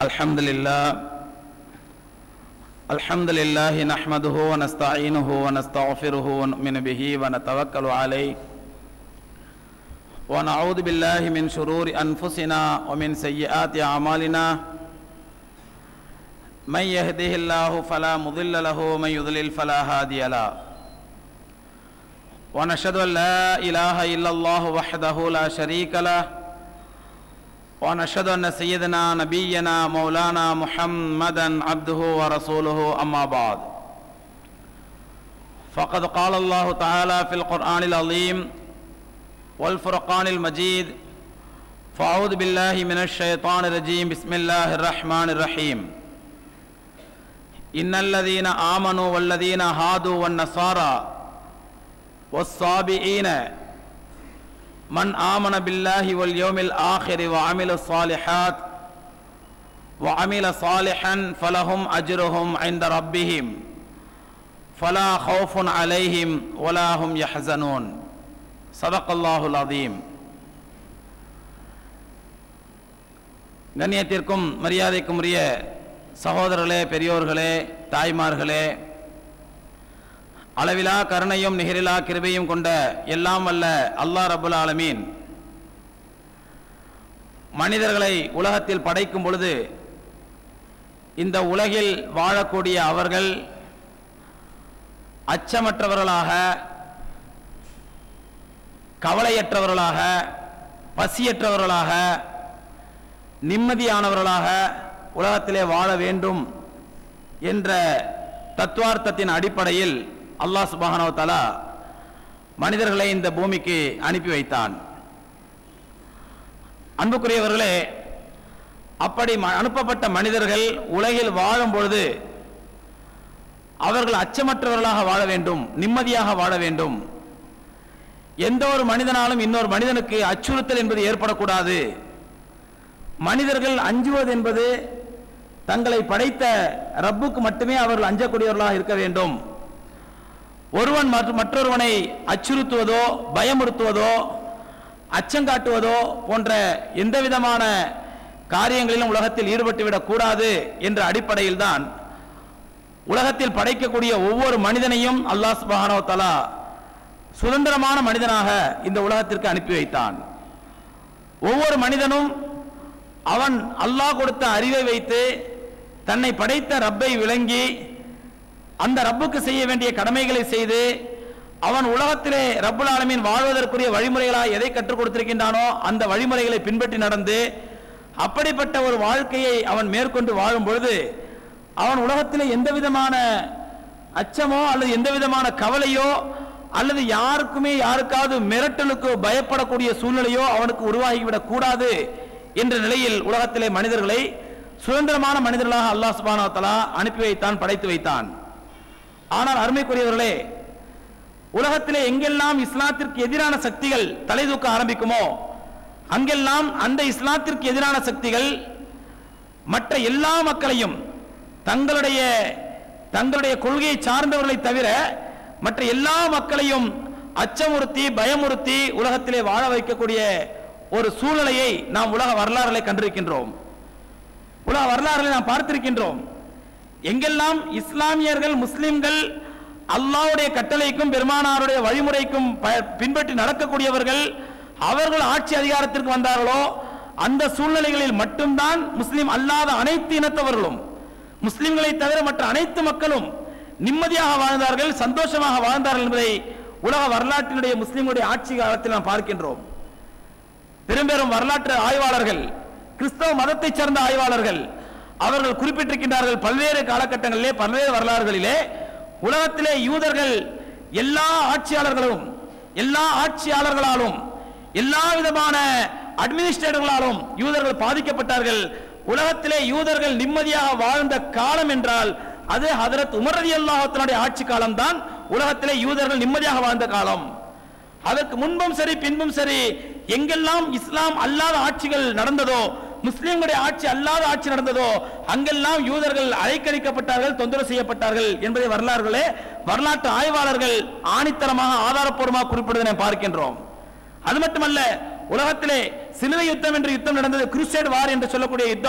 الحمد لله الحمد لله نحمده ونستعينه ونستغفره ونؤمن به ونتوكل عليه ونعوذ بالله من شرور أنفسنا ومن سيئات أعمالنا من يهده الله فلا مضل له ومن يضلل فلا هادي له ونشهد أن لا إله إلا الله وحده لا شريك له ونشهد أن سيدنا نبينا مولانا محمدا عبده ورسوله أما بعد فقد قال الله تعالى في القرآن العظيم والفرقان المجيد فأعوذ بالله من الشيطان الرجيم بسم الله الرحمن الرحيم إن الذين آمنوا والذين هادوا والنصارى والصابئين من آمن بالله واليوم الآخر وعمل الصالحات وعمل صالحا فلهم أجرهم عند ربهم فلا خوف عليهم ولا هم يحزنون صدق الله العظيم கண்ணியத்திற்கும் மரியாதைக்கும் உரிய சகோதரர்களே பெரியோர்களே தாய்மார்களே அளவிலா கருணையும் நிகரிலா கிருபையும் கொண்ட எல்லாம் வல்ல அல்லாஹ் ரபுல் ஆலமீன் மனிதர்களை உலகத்தில் படைக்கும் பொழுது இந்த உலகில் வாழக்கூடிய அவர்கள் அச்சமற்றவர்களாக கவலையற்றவர்களாக பசியற்றவர்களாக நிம்மதியானவர்களாக உலகத்திலே வாழ வேண்டும் என்ற தத்துவார்த்தத்தின் அடிப்படையில் அல்லாஹ் சுபஹானோ தலா மனிதர்களை இந்த பூமிக்கு அனுப்பி வைத்தான் அன்புக்குரியவர்களே அப்படி ம- அனுப்பப்பட்ட மனிதர்கள் உலகில் வாழும் பொழுது அவர்கள் அச்சமற்றவர்களாக வாழ வேண்டும் நிம்மதியாக வாழ வேண்டும் எந்த ஒரு மனிதனாலும் இன்னொரு மனிதனுக்கு அச்சுறுத்தல் என்பது ஏற்படக்கூடாது மனிதர்கள் அஞ்சுவது என்பது தங்களை படைத்த ரப்புக்கு மட்டுமே அவர்கள் அஞ்சக்கூடியவர்களாக இருக்க வேண்டும் ஒருவன் மற்ற- மற்றொருவனை அச்சுறுத்துவதோ பயமுறுத்துவதோ அச்சங்காட்டுவதோ போன்ற எந்த விதமான காரியங்களிலும் உலகத்தில் ஈடுபட்டுவிடக் கூடாது என்ற அடிப்படையில் தான் உலகத்தில் படைக்கக்கூடிய ஒவ்வொரு மனிதனையும் அல்லாஹ் சுப்ஹானஹு வ தஆலா சுதந்திரமான மனிதனாக இந்த உலகத்திற்கு அனுப்பி வைத்தான் ஒவ்வொரு மனிதனும் அவன் அல்லாஹ் கொடுத்த அறிவை வைத்து தன்னை படைத்த ரப்பை விளங்கி அந்த ரப்புக்கு செய்ய வேண்டிய கடமைகளை செய்து அவன் உலகத்திலே ரப்புல் ஆலமீன் வாழ்வதற்குரிய வழிமுறைகளாக எதை கற்றுக் கொடுத்திருக்கின்றானோ அந்த வழிமுறைகளை பின்பற்றி நடந்து அப்படிப்பட்ட ஒரு வாழ்க்கையை அவன் மேற்கொண்டு வாழும் பொழுது அவன் உலகத்திலே எந்த விதமான அச்சமோ அல்லது எந்த விதமான கவலையோ அல்லது யாருக்குமே யாருக்காவது மிரட்டலுக்கோ பயப்படக்கூடிய சூழ்நிலையோ அவனுக்கு உருவாகிவிடக் கூடாது என்ற நிலையில் உலகத்திலே மனிதர்களை சுதந்திரமான மனிதர்களாக அல்லாஹ் சுப்ஹானஹு வ தஆலா அனுப்பி வைத்தான் படைத்து வைத்தான் ஆனால் அருமைக்குரியவர்களே உலகத்திலே எங்கெல்லாம் இஸ்லாத்திற்கு எதிரான சக்திகள் தலை தூக்க ஆரம்பிக்குமோ அங்கெல்லாம் அந்த இஸ்லாத்திற்கு எதிரான சக்திகள் மற்ற எல்லா மக்களையும் தங்களுடைய தங்களுடைய கொள்கையை சார்ந்தவர்களை தவிர மற்ற எல்லா மக்களையும் அச்சமுறுத்தி பயமுறுத்தி உலகத்திலே வாழ வைக்கக்கூடிய ஒரு சூழ்நிலையை நாம் உலக வரலாறுகளை கண்டிருக்கின்றோம் உலக வரலாறுகளை நாம் பார்த்திருக்கின்றோம் எங்கெல்லாம் இஸ்லாமியர்கள் முஸ்லிம்கள் அல்லாஹ்வுடைய கட்டளைக்கும் பெருமானாருடைய வழிமுறைக்கும் ப- பின்பற்றி நடக்கக்கூடியவர்கள் அவர்கள் ஆட்சி அதிகாரத்திற்கு வந்தார்களோ அந்த சூழ்நிலைகளில் மட்டும்தான் முஸ்லிம் அல்லாத அனைத்து இனத்தவர்களும் முஸ்லிம்களை தவிர மற்ற அனைத்து மக்களும் நிம்மதியாக வாழ்ந்தார்கள் சந்தோஷமாக வாழ்ந்தார்கள் என்பதை உலக வரலாற்றினுடைய முஸ்லிம்களுடைய ஆட்சி காலத்தில் நாம் பார்க்கின்றோம் பெரும்பெரும் வரலாற்று ஆய்வாளர்கள் கிறிஸ்தவ மதத்தைச் சேர்ந்த ஆய்வாளர்கள் அவர்கள் குறிப்பிட்டிருக்கின்றார்கள் பல்வேறு காலகட்டங்களிலே பல்வேறு வரலாறுகளிலே உலகத்திலே யூதர்கள் எல்லா ஆட்சியாளர்களும் எல்லா ஆட்சியாளர்களாலும் எல்லா விதமான அட்மினிஸ்ட்ரேட்டர்களாலும் யூதர்கள் பாதிக்கப்பட்டார்கள் உலகத்திலே யூதர்கள் நிம்மதியாக வாழ்ந்த காலம் என்றால் அது ஹதரத் உமர் ரலியல்லாஹு ஆட்சி காலம்தான் உலகத்திலே யூதர்கள் நிம்மதியாக வாழ்ந்த காலம் அதற்கு முன்பும் சரி பின்பும் சரி எங்கெல்லாம் இஸ்லாம் அல்லாத ஆட்சிகள் நடந்ததோ முஸ்லிம்களுடைய ஆட்சி அல்லாத ஆட்சி நடந்ததோ அங்கெல்லாம் யூதர்கள் அழைக்கழிக்கப்பட்டார்கள் தொந்தரவு செய்யப்பட்டார்கள் என்பதை வரலாறுகளே வரலாற்று ஆய்வாளர்கள் ஆணித்தரமாக ஆதாரப்பூர்வமாக குறிப்பிடுவதை நாம் பார்க்கின்றோம் அது மட்டுமல்ல உலகத்திலே சிலுவை யுத்தம் என்ற யுத்தம் நடந்தது குருசேட் வார் என்று சொல்லக்கூடிய யுத்தம்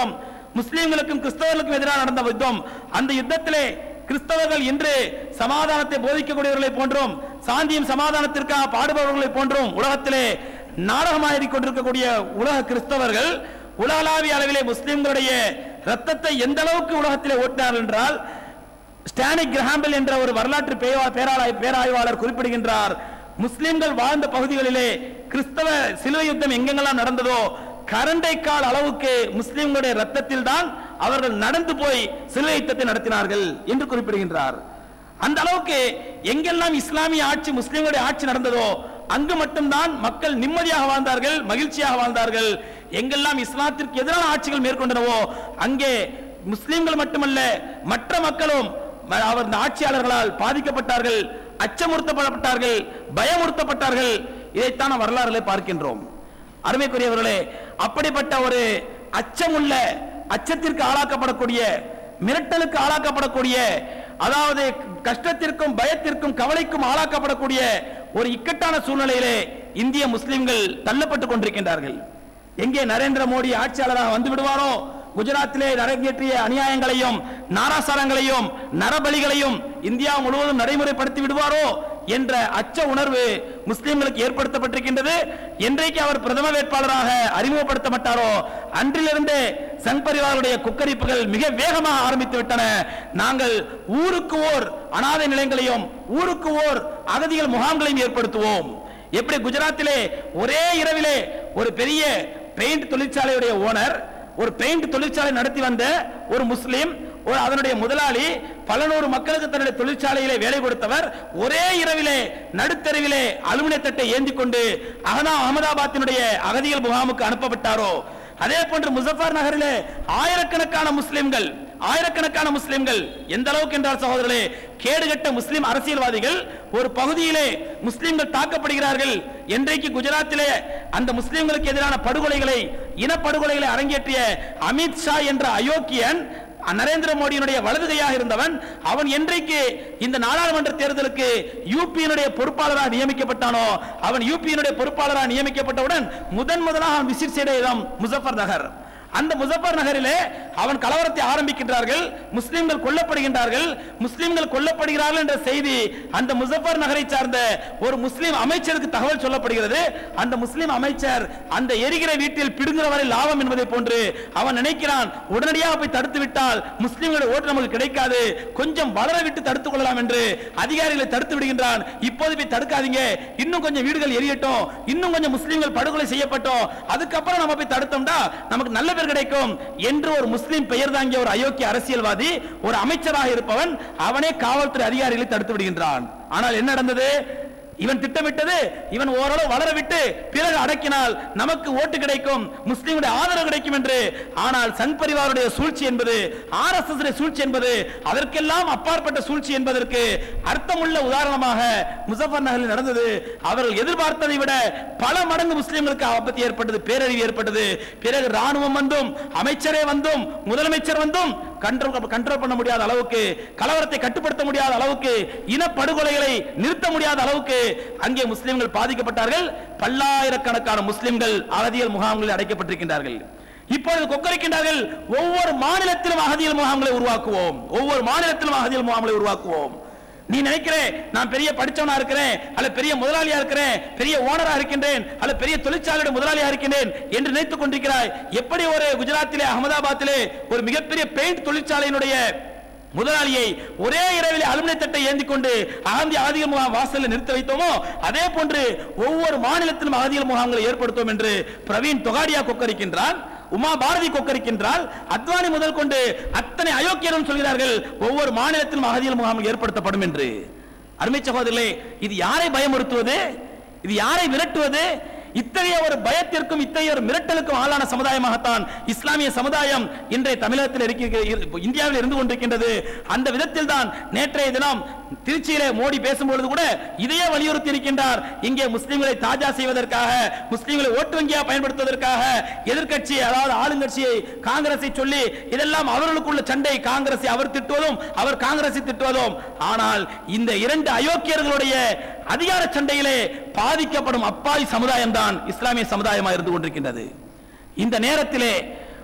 முஸ்லிம்களுக்கும் கிறிஸ்தவர்களுக்கும் எதிராக நடந்த யுத்தம் அந்த யுத்தத்திலே கிறிஸ்தவர்கள் இன்று சமாதானத்தை போதிக்கக்கூடியவர்களை போன்றும் சாந்தியும் சமாதானத்திற்காக பாடுபவர்களை போன்றும் உலகத்திலே நாடகமாடி கொண்டிருக்கக்கூடிய உலக கிறிஸ்தவர்கள் உலகளாவிய அளவிலே முஸ்லிம்களுடைய ரத்தத்தை எந்த அளவுக்கு உலகத்திலே ஓட்டினார்கள் என்றால் ஸ்டானிக் கிரஹாம்பல் என்ற ஒரு வரலாற்று பேரா- பேராளை- பேராய்வாளர் குறிப்பிடுகின்றார் முஸ்லிம்கள் வாழ்ந்த பகுதிகளிலே கிறிஸ்தவ சிலுவை யுத்தம் எங்கெங்கெல்லாம் நடந்ததோ கரண்டை கால் அளவுக்கு முஸ்லிம்களுடைய ரத்தத்தில் தான் அவர்கள் நடந்து போய் சிலுவை யுத்தத்தை நடத்தினார்கள் என்று குறிப்பிடுகின்றார் அந்த அளவுக்கு எங்கெல்லாம் இஸ்லாமிய ஆட்சி முஸ்லிம்களுடைய ஆட்சி நடந்ததோ அங்கு மட்டும்தான் மக்கள் நிம்மதியாக வாழ்ந்தார்கள் மகிழ்ச்சியாக வாழ்ந்தார்கள் எங்கெல்லாம் இஸ்லாத்திற்கு எதிரான ஆட்சிகள் மேற்கொண்டனவோ அங்கே முஸ்லிம்கள் மட்டுமல்ல மற்ற மக்களும் ம- அவர் இந்த ஆட்சியாளர்களால் பாதிக்கப்பட்டார்கள் அச்சமுறுத்தப்பட்டார்கள் பயமுறுத்தப்பட்டார்கள் இதைத்தான் நாம் வரலாறுகளை பார்க்கின்றோம் அருமைக்குரியவர்களே அப்படிப்பட்ட ஒரு அச்சமுள்ள அச்சத்திற்கு ஆளாக்கப்படக்கூடிய மிரட்டலுக்கு ஆளாக்கப்படக்கூடிய அதாவது கஷ்டத்திற்கும் பயத்திற்கும் கவலைக்கும் ஆளாக்கப்படக்கூடிய ஒரு இக்கட்டான சூழ்நிலையிலே இந்திய முஸ்லிம்கள் தள்ளப்பட்டுக் கொண்டிருக்கின்றார்கள் எங்கே நரேந்திர மோடி ஆட்சியாளராக வந்து விடுவாரோ குஜராத்திலே அரங்கேற்றிய அநியாயங்களையும் நாராசாரங்களையும் நரபலிகளையும் இந்தியா முழுவதும் நடைமுறைப்படுத்தி விடுவாரோ என்ற அச்ச உணர்வு முஸ்லிம்களுக்கு ஏற்படுத்தப்பட்டிருக்கின்றது என்றைக்கு அவர் பிரதம வேட்பாளராக அறிமுகப்படுத்தப்பட்டாரோ அன்றிலிருந்தே சங் பரிவாருடைய குக்கரிப்புகள் மிக வேகமாக ஆரம்பித்து விட்டன நாங்கள் ஊருக்கு ஓர் அனாதை நிலையங்களையும் ஊருக்கு ஓர் அகதிகள் முகாம்களையும் ஏற்படுத்துவோம் எப்படி குஜராத்திலே ஒரே இரவிலே ஒரு பெரிய பெயிண்ட் தொழிற்சாலையுடைய ஓனர் ஒரு பெயிண்ட் தொழிற்சாலை நடத்தி வந்த ஒரு முஸ்லிம் ஒரு அதனுடைய முதலாளி பல நூறு மக்களுக்கு தன்னுடைய தொழிற்சாலையிலே வேலை கொடுத்தவர் ஒரே இரவிலே நடுத்தெருவிலே அலுமினிய தட்டை ஏந்தி கொண்டு அகனா அகமதாபாத்தினுடைய அகதிகள் முகாமுக்கு அனுப்பப்பட்டாரோ அதே போன்று முசஃபர் நகரிலே ஆயிரக்கணக்கான முஸ்லிம்கள் ஆயிரக்கணக்கான முஸ்லிம்கள் எந்த அளவுக்கு என்றால் சகோதரர்களே கேடுகட்ட முஸ்லிம் அரசியல்வாதிகள் ஒரு பகுதியிலே முஸ்லிம்கள் தாக்கப்படுகிறார்கள் என்றைக்கு குஜராத்திலே அந்த முஸ்லிம்களுக்கு எதிரான படுகொலைகளை இனப்படுகொலைகளை அரங்கேற்றிய அமித் ஷா என்ற அயோக்கியன் நரேந்திர மோடியினுடைய வலதுகையாக இருந்தவன் அவன் என்றைக்கு இந்த நாடாளுமன்ற தேர்தலுக்கு யூபியினுடைய பொறுப்பாளராக நியமிக்கப்பட்டானோ அவன் யூபியினுடைய பொறுப்பாளராக நியமிக்கப்பட்டவுடன் முதன் முதலாக அவன் விசிட் செய்த இடம் முசஃபர் நகர் அந்த முசஃபர் நகரிலே அவன் கலவரத்தை ஆரம்பிக்கின்றார்கள் முஸ்லிம்கள் கொல்லப்படுகின்றார்கள் முஸ்லிம்கள் கொல்லப்படுகிறார்கள் என்ற செய்தி அந்த முசஃபர் நகரை சார்ந்த ஒரு முஸ்லிம் அமைச்சருக்கு தகவல் சொல்லப்படுகிறது அந்த முஸ்லிம் அமைச்சர் அந்த எரிகிற வீட்டில் பிடுங்குற வரை லாபம் என்பதை போன்று அவன் நினைக்கிறான் உடனடியாக போய் தடுத்து விட்டால் முஸ்லிம்களுடைய ஓட்டு நமக்கு கிடைக்காது கொஞ்சம் வளர விட்டு தடுத்துக் கொள்ளலாம் என்று அதிகாரிகளை தடுத்து விடுகின்றான் இப்போது போய் தடுக்காதீங்க இன்னும் கொஞ்சம் வீடுகள் எரியட்டும் இன்னும் கொஞ்சம் முஸ்லிம்கள் படுகொலை செய்யப்பட்டோம் அதுக்கப்புறம் நம்ம போய் தடுத்தோம்னா நமக்கு நல்ல பேர் கிடைக்கும் என்று ஒரு முஸ்லிம் பெயர் தாங்கிய ஒரு அயோக்கிய அரசியல்வாதி ஒரு அமைச்சராக இருப்பவன் அவனே காவல்துறை அதிகாரிகளை தடுத்து விடுகின்றான் ஆனால் என்ன நடந்தது இவன் திட்டமிட்டது இவன் ஓரளவு வளர விட்டு பிறகு அடக்கினால் நமக்கு ஓட்டு கிடைக்கும் முஸ்லிமுடைய ஆதரவு கிடைக்கும் என்று ஆனால் சங் பரிவாருடைய சூழ்ச்சி என்பது ஆர் எஸ் எஸ் சூழ்ச்சி என்பது அதற்கெல்லாம் அப்பாற்பட்ட சூழ்ச்சி என்பதற்கு அர்த்தமுள்ள உதாரணமாக முசஃபர் நகரில் நடந்தது அவர்கள் எதிர்பார்த்ததை விட பல மடங்கு முஸ்லிம்களுக்கு ஆபத்து ஏற்பட்டது பேரழிவு ஏற்பட்டது பிறகு ராணுவம் வந்தும் அமைச்சரே வந்தும் முதலமைச்சர் வந்தும் கண்ட்ரோல் கண்ட்ரோல் பண்ண முடியாத அளவுக்கு கலவரத்தை கட்டுப்படுத்த முடியாத அளவுக்கு இனப்படுகொலைகளை நிறுத்த முடியாத அளவுக்கு அங்கே முஸ்லிம்கள் பாதிக்கப்பட்டார்கள் பல்லாயிரக்கணக்கான முஸ்லிம்கள் அகதியல் முகாம்களில் அடைக்கப்பட்டிருக்கின்றார்கள் இப்பொழுது கொக்கரிக்கின்றார்கள் ஒவ்வொரு மாநிலத்திலும் அகதியல் முகாம்களை உருவாக்குவோம் ஒவ்வொரு மாநிலத்திலும் அகதியல் முகாம்களை உருவாக்குவோம் நீ நினைக்கிறே நான் பெரிய படிச்சவனா இருக்கிறேன் அல்ல பெரிய முதலாளியா இருக்கிறேன் பெரிய ஓனரா இருக்கின்றேன் அல்ல பெரிய தொழிற்சாலையோட முதலாளியா இருக்கின்றேன் என்று நினைத்துக் கொண்டிருக்கிறாய் எப்படி ஒரு குஜராத்திலே அகமதாபாத்திலே ஒரு மிகப்பெரிய பெயிண்ட் தொழிற்சாலையினுடைய முதலாளியை ஒரே இரவில் அலுமினிய தட்டை ஏந்தி கொண்டு அகந்தி அகதிகள் முகாம் வாசலில் நிறுத்த வைத்தோமோ அதே போன்று ஒவ்வொரு மாநிலத்திலும் அகதிகள் முகாம்களை ஏற்படுத்தும் என்று பிரவீன் தொகாடியா கொக்கரிக்கின்றான் உமா பாரதி கொக்கரிக்கின்றால் அத்வானி முதல் கொண்டு அத்தனை அயோக்கியரும் சொல்கிறார்கள் ஒவ்வொரு மாநிலத்திலும் அகதிகள் முகாம் ஏற்படுத்தப்படும் என்று அருமை சகோதரர்களே இது யாரை பயமுறுத்துவது இது யாரை விரட்டுவது இத்தகைய ஒரு பயத்திற்கும் இத்தகைய ஒரு மிரட்டலுக்கும் ஆளான சமுதாயமாகத்தான் இஸ்லாமிய சமுதாயம் இன்றைய தமிழகத்தில் இருக்கிற இந்தியாவில் இருந்து கொண்டிருக்கின்றது அந்த விதத்தில் தான் நேற்றைய தினம் திருச்சியிலே மோடி பேசும்பொழுது கூட இதையே வலியுறுத்தி இருக்கின்றார் இங்கே முஸ்லிம்களை தாஜா செய்வதற்காக முஸ்லிம்களை ஓட்டு வங்கியாக பயன்படுத்துவதற்காக எதிர்க்கட்சி அதாவது ஆளுங்கட்சியை காங்கிரஸை சொல்லி இதெல்லாம் அவர்களுக்குள்ள சண்டை காங்கிரஸை அவர் திட்டுவதும் அவர் காங்கிரஸை திட்டுவதும் ஆனால் இந்த இரண்டு அயோக்கியர்களுடைய அதிகார சண்டையிலே பாதிக்கப்படும் அப்பாவி சமுதாயம் தான் இஸ்லாமிய சமுதாயமாக இருந்து கொண்டிருக்கின்றது இந்த நேரத்திலே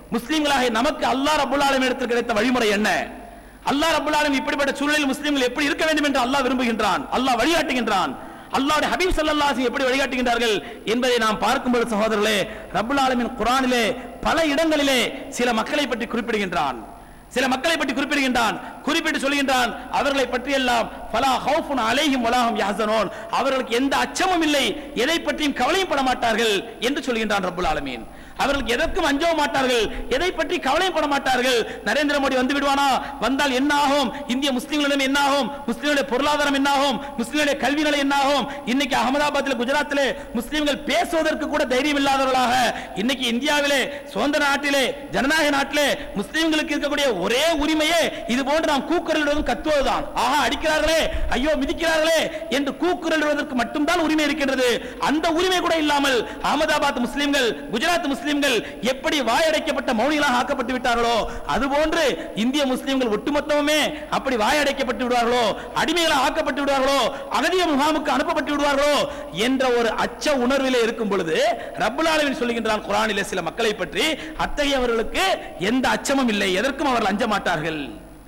முஸ்லிம்களாக நமக்கு அல்லாஹ் ரபுல் ஆலமீன் இடத்தில் கிடைத்த வழிமுறை என்ன அல்லாஹ் ரபுல் ஆலமீன் இப்படிப்பட்ட சூழலில் முஸ்லிம்கள் எப்படி இருக்க வேண்டும் என்று அல்லாஹ் விரும்புகின்றான் அல்லாஹ் வழிகாட்டுகின்றான் அல்லாஹ்வுடைய ஹபீப் ஸல்லல்லாஹு அலைஹி எப்படி வழிகாட்டுகின்றார்கள் என்பதை நாம் பார்க்கும்போது சகோதரர்களே ரப்பல் ஆலமீன் குர்ஆனிலே பல இடங்களிலே சில மக்களை பற்றி குறிப்பிடுகின்றான் சில மக்களை பற்றி குறிப்பிடுகின்றான் குறிப்பிட்டு சொல்கின்றான் அவர்களை பற்றி எல்லாம் ஃபலா ஹவுஃபுன் அலைஹிம் வலாஹும் யஹ்சனூன் அவர்களுக்கு எந்த அச்சமும் இல்லை எதை பற்றியும் கவலையும் பட மாட்டார்கள் என்று சொல்கின்றான் ரப்பல் ஆலமீன் அவர்களுக்கு எதற்கும் அஞ்சவும் மாட்டார்கள் எதை பற்றி கவலையும் பட மாட்டார்கள் நரேந்திர மோடி வந்து விடுவானா வந்தால் என்ன ஆகும் இந்திய முஸ்லிம்களிடம் என்ன ஆகும் முஸ்லிம்களுடைய பொருளாதாரம் என்ன ஆகும் முஸ்லிம்களுடைய கல்வி நிலை என்ன ஆகும் இன்னைக்கு அகமதாபாத்தில் குஜராத்திலே முஸ்லிம்கள் பேசுவதற்கு கூட தைரியம் இல்லாதவர்களாக இன்னைக்கு இந்தியாவிலே சுதந்திர நாட்டிலே ஜனநாயக நாட்டிலே முஸ்லிம்களுக்கு இருக்கக்கூடிய ஒரே உரிமையே இது போன்று நாம் கூக்குரலிடுவதும் கத்துவதுதான் ஆஹா அடிக்கிறார்களே ஐயோ மிதிக்கிறார்களே என்று கூக்குரலிடுவதற்கு மட்டும்தான் உரிமை இருக்கின்றது அந்த உரிமை கூட இல்லாமல் அகமதாபாத் முஸ்லிம்கள் குஜராத் முஸ்லிம்கள் எப்படி வாயடைக்கப்பட்ட மௌனிகளாக ஆக்கப்பட்டு விட்டார்களோ அதுபோன்று இந்திய முஸ்லிம்கள் ஒட்டுமொத்தமுமே அப்படி வாயடைக்கப்பட்டு விடுவார்களோ அடிமைகளாக ஆக்கப்பட்டு விடுவார்களோ அகதிய முகாமுக்கு அனுப்பப்பட்டு விடுவார்களோ என்ற ஒரு அச்ச உணர்விலே இருக்கும் பொழுது ரப்புல் ஆலமீன் சொல்லுகின்றான் குர்ஆனிலே சில மக்களை பற்றி அத்தகையவர்களுக்கு எந்த அச்சமும் இல்லை எதற்கும் அவர்கள் அஞ்ச மாட்டார்கள்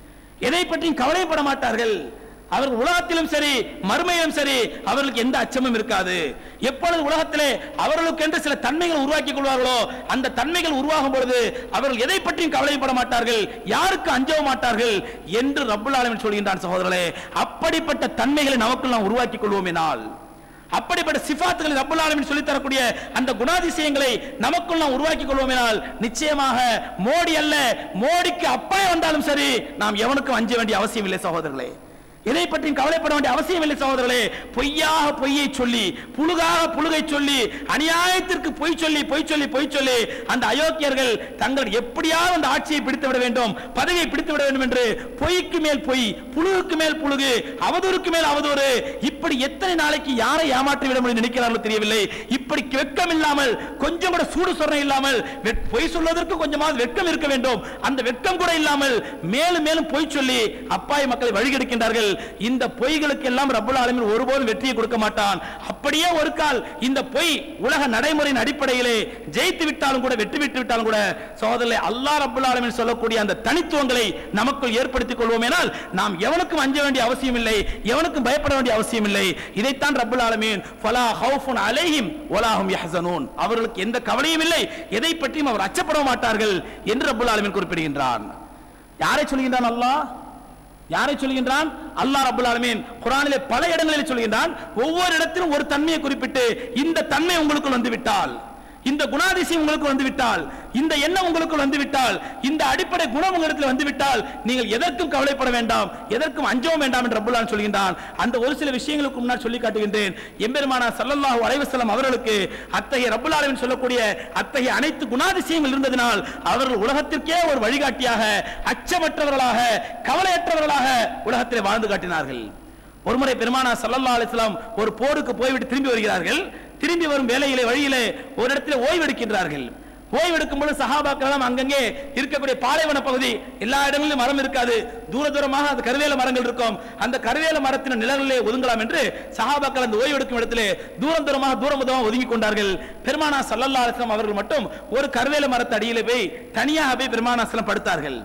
எதை பற்றியும் கவலைப்பட மாட்டார்கள் அவர்கள் உலகத்திலும் சரி மறுமையிலும் சரி அவர்களுக்கு எந்த அச்சமும் இருக்காது எப்பொழுது உலகத்திலே அவர்களுக்கென்று சில தன்மைகள் உருவாக்கிக் கொள்வார்களோ அந்த தன்மைகள் உருவாகும் பொழுது அவர்கள் எதை பற்றியும் கவலைப்பட மாட்டார்கள் யாருக்கு அஞ்சவும் மாட்டார்கள் என்று ரப்புல் ஆலமீன் சொல்கின்றான் சகோதரர்களே அப்படிப்பட்ட தன்மைகளை நமக்குள் நாம் உருவாக்கிக் கொள்வோமேனால் அப்படிப்பட்ட சிஃபாத்துகளை ரப்புல் ஆலமீன் சொல்லி தரக்கூடிய அந்த குணாதிசயங்களை நமக்குள் நாம் உருவாக்கிக் கொள்வோமேனால் நிச்சயமாக மோடி அல்ல மோடிக்கு அப்பே வந்தாலும் சரி நாம் எவனுக்கும் அஞ்ச வேண்டிய அவசியம் இல்லை சகோதரர்களே எதை பற்றியும் கவலைப்பட வேண்டிய அவசியம் இல்லை சகோதரர்களே பொய்யாக பொய்யை சொல்லி புழுகாக புழுகை சொல்லி அநியாயத்திற்கு பொய் சொல்லி பொய் சொல்லி பொய் சொல்லி அந்த அயோக்கியர்கள் தங்கள் எப்படியாவது அந்த ஆட்சியை பிடித்து விட வேண்டும் பதவியை பிடித்து விட வேண்டும் என்று பொய்க்கு மேல் பொய் புழுகுக்கு மேல் புழுகு அவதூறுக்கு மேல் அவதூறு இப்படி எத்தனை நாளைக்கு யாரை ஏமாற்றி விட முடியும் நினைக்கிறார்களோ தெரியவில்லை இப்படி வெட்கம் இல்லாமல் கொஞ்சம் கூட சூடு சொரணை இல்லாமல் வெட்- பொய் சொல்வதற்கு கொஞ்சமாவது வெட்கம் இருக்க வேண்டும் அந்த வெட்கம் கூட இல்லாமல் மேலும் மேலும் பொய் சொல்லி அப்பாய் மக்களை வழிகெடுக்கின்றார்கள் இந்த பொய்களுக்கு எல்லாம் ரப்புல் ஆலமீன் ஒருபோதும் வெற்றியை கொடுக்க மாட்டான் அப்படியே ஒரு கால் இந்த பொய் உலக நடைமுறையின் அடிப்படையிலே ஜெயித்து விட்டாலும் கூட வெற்றி விட்டு விட்டாலும் கூட சோதரிலே அல்லாஹ் ரப்புல் ஆலமீன் சொல்லக்கூடிய அந்த தனித்துவங்களை நமக்குள் ஏற்படுத்திக் கொள்வோமேனால் நாம் எவனுக்கும் அஞ்ச வேண்டிய அவசியம் இல்லை எவனுக்கும் பயப்பட வேண்டிய அவசியம் இல்லை இதைத்தான் ரப்புல் ஆலமீன் ஃபலா ஹவுஃபுன் அலைஹிம் வலாஹும் யஹ்சனூன் அவர்களுக்கு எந்த கவலையும் இல்லை எதை பற்றியும் அவர் அச்சப்பட மாட்டார்கள் என்று ரப்புல் ஆலமீன் குறிப்பிடுகின்றான் யாரை சொல்கின்றான் அல்லாஹ் யாரை சொல்கின்றான் அல்லாஹ் ரப்பல் ஆலமீன் குர்ஆனிலே பல இடங்களில் சொல்கின்றான் ஒவ்வொரு இடத்திலும் ஒரு தன்மையை குறிப்பிட்டு இந்த தன்மை உங்களுக்குள் வந்து விட்டால் இந்த குணாதிசயம் உங்களுக்கு வந்து விட்டால் இந்த எண்ணம் உங்களுக்குள் வந்து விட்டால் இந்த அடிப்படை குணம் உங்களிடத்தில் வந்து விட்டால் நீங்கள் எதற்கும் கவலைப்பட வேண்டாம் எதற்கும் அஞ்சவும் வேண்டாம் என்று ரப்புல் ஆலமீன் சொல்கின்றான் அந்த ஒரு சில விஷயங்களுக்கு முன்னால் சொல்லி காட்டுகின்றேன் எம்பெருமானா ஸல்லல்லாஹு அலைஹி வஸல்லம் அவர்களுக்கு அத்தகைய ரப்புல் ஆலமீன் சொல்லக்கூடிய அத்தகைய அனைத்து குணாதிசயங்கள் இருந்ததினால் அவர்கள் உலகத்திற்கே ஒரு வழிகாட்டியாக அச்சமற்றவர்களாக கவலையற்றவர்களாக உலகத்திலே வாழ்ந்து காட்டினார்கள் ஒருமுறை பெருமானா ஸல்லல்லாஹு அலைஹி வஸல்லம் ஒரு போருக்கு போய்விட்டு திரும்பி வருகிறார்கள் திரும்பி வரும் வேலையிலே வழியிலே ஒரு இடத்துல ஓய்வெடுக்கின்றார்கள் ஓய்வெடுக்கும் பொழுது சஹாபாக்கள் எல்லாம் அங்கங்கே இருக்கக்கூடிய பாலைவன பகுதி எல்லா இடங்களிலும் மரம் இருக்காது தூர தூரமாக அந்த கருவேல மரங்கள் இருக்கும் அந்த கருவேல மரத்தின் நிழலிலே ஒதுங்கலாம் என்று சஹாபாக்கள் அந்த ஓய்வெடுக்கும் இடத்திலே தூரம் தூரமாக தூரம் தூரமாக ஒதுங்கி கொண்டார்கள் பெருமானா சல்லல்லா அலிஸ்லாம் அவர்கள் மட்டும் ஒரு கருவேல மரத்து அடியிலே போய் தனியாக போய் பெருமானா ஸல்லல்லாஹு படுத்தார்கள்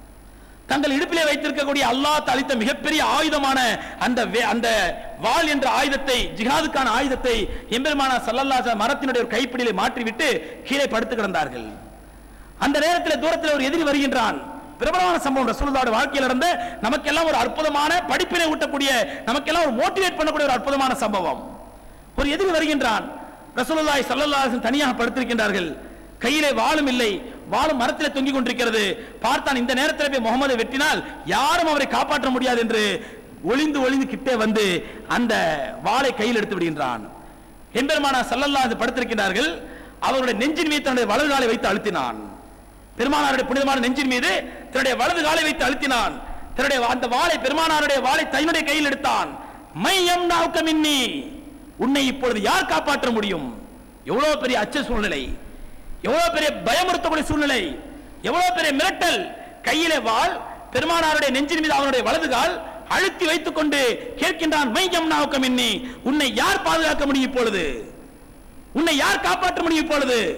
தங்கள் இடுப்பிலே வைத்திருக்கக்கூடிய அல்லாஹ் அளித்த மிகப்பெரிய ஆயுதமான அந்த வே- அந்த வாள் என்ற ஆயுதத்தை ஜிஹாதுக்கான ஆயுதத்தை எம்பெருமானா சல்லல்லாஹு அலைஹி மரத்தினுடைய ஒரு கைப்பிடியிலே மாற்றிவிட்டு கீழே படுத்து கிடந்தார்கள் அந்த நேரத்தில் தூரத்தில் ஒரு எதிரி வருகின்றான் பிரபலமான சம்பவம் ரசூலுல்லாஹ்வுடைய வாழ்க்கையில் நடந்த நமக்கெல்லாம் ஒரு அற்புதமான படிப்பினை ஊட்டக்கூடிய நமக்கெல்லாம் ஒரு மோட்டிவேட் பண்ணக்கூடிய ஒரு அற்புதமான சம்பவம் ஒரு எதிரி வருகின்றான் ரசூலுல்லாஹி ஸல்லல்லாஹு அலைஹி வஸல்லம் தனியாக படுத்திருக்கின்றார்கள் கையிலே வாளும் இல்லை வாளும் மரத்திலே தொங்கிக் கொண்டிருக்கிறது பார்த்தான் இந்த நேரத்தில் போய் முகமதை வெட்டினால் யாரும் அவரை காப்பாற்ற முடியாது என்று ஒளிந்து ஒளிந்து கிட்டே வந்து அந்த வாளை கையில் எடுத்து விடுகின்றான் எம்பெருமானா ஸல்லல்லாஹு படுத்திருக்கிறார்கள் அவருடைய நெஞ்சின் மீது தன்னுடைய வலது காலை வைத்து அழுத்தினான் பெருமானாருடைய புனிதமான நெஞ்சின் மீது தன்னுடைய வலது காலை வைத்து அழுத்தினான் தன்னுடைய அந்த வாளை பெருமானாருடைய வாளை தன்னுடைய கையில் எடுத்தான் மையம் நாவுக்க மின்னி உன்னை இப்பொழுது யார் காப்பாற்ற முடியும் எவ்வளவு பெரிய அச்ச சூழ்நிலை எவ்வளவு பெரிய பயமுறுத்தக்கூடிய சூழ்நிலை எவ்வளவு பெரிய மிரட்டல் கையிலே வாள் பெருமானாருடைய நெஞ்சின் மீது அவனுடைய வலது கால் அழுத்தி வைத்துக் கொண்டு கேட்கின்றான் மையம் நாவுக்க மின்னி உன்னை யார் பாதுகாக்க முடியும் இப்பொழுது உன்னை யார் காப்பாற்ற முடியும் இப்பொழுது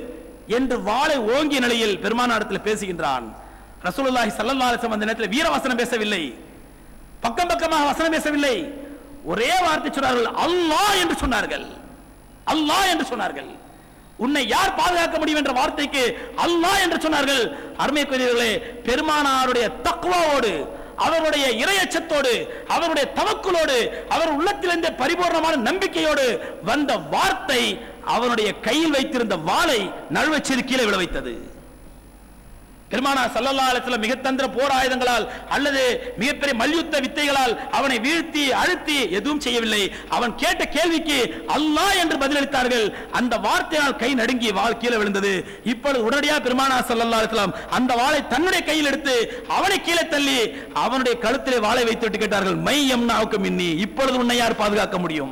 என்று வாளை ஓங்கிய நிலையில் பெருமானாரத்தில் பேசுகின்றான் ரசூலுல்லாஹி ஸல்லல்லாஹு அலைஹி வஸல்லம் அந்த நேரத்தில் வீர வசனம் பேசவில்லை பக்கம் பக்கமாக வசனம் பேசவில்லை ஒரே வார்த்தை சொன்னார்கள் அல்லாஹ் என்று சொன்னார்கள் அல்லாஹ் என்று சொன்னார்கள் உன்னை யார் பாதுகாக்க முடியும் என்ற வார்த்தைக்கு அல்லாஹ் என்று சொன்னார்கள் அருமைக்குரியவர்களே பெருமானாருடைய தக்வாவோடு அவருடைய இரையச்சத்தோடு அவருடைய தவக்குலோடு அவர் உள்ளத்திலிருந்த பரிபூர்ணமான நம்பிக்கையோடு வந்த வார்த்தை அவனுடைய கையில் வைத்திருந்த வாளை நழுவச்செது கீழே விழ வைத்தது பெருமானா சல்லல்லா அலிஸ்லாம் மிகத்தந்திர போர் ஆயுதங்களால் அல்லது மிகப்பெரிய மல்யுத்த வித்தைகளால் அவனை வீழ்த்தி அழுத்தி எதுவும் செய்யவில்லை அவன் கேட்ட கேள்விக்கு அல்லாஹ் என்று பதிலளித்தார்கள் அந்த வார்த்தையால் கை நடுங்கி வாள் கீழே விழுந்தது இப்பொழுது உடனடியாக பெருமானா சல்லல்லா அலிஸ்லாம் அந்த வாளை தன்னுடைய கையில் எடுத்து அவனை கீழே தள்ளி அவனுடைய கழுத்திலே வாளை வைத்து விட்டு கேட்டார்கள் மை எம்னாவுக்கு மின்னி இப்பொழுது உன்னை யார் பாதுகாக்க முடியும்